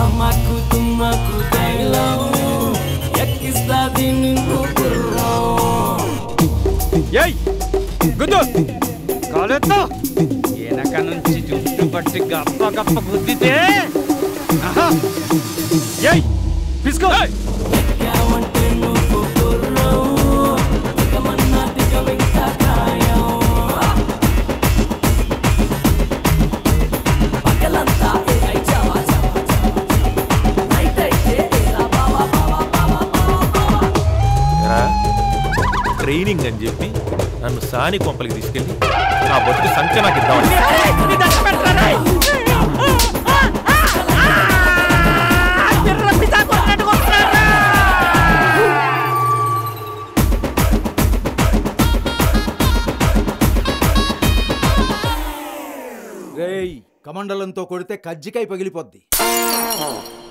తమకు తుమ్మకు తైలం ఎక్కిస్తాది నిన్ను గుర్రం ఏయ్ గుద్దు కాలెత్తా వెనక నుంచి జుట్టు పట్టి గప్ప గప్ప గుద్దితే ఆహా! ఏయ్ పిసుకో ఎక్కావంటే నువ్వు గుర్రం దిగమన్నా దిగవింక ఖాయం పగలంతా ఏఐ చావా చావా చావా నైట్ అయితే ఏరా బావా బావా బావా బావా బావా ఎరా, ట్రైనింగ్ అని చెప్పి నన్ను సాని కొంపలికి తీసుకెళ్ళి నా బతుకు సంఖ్య నాకు ఇద్దామని రేయ్ కమండలంతో కొడితే కజ్జికాయ పగిలిపోద్ది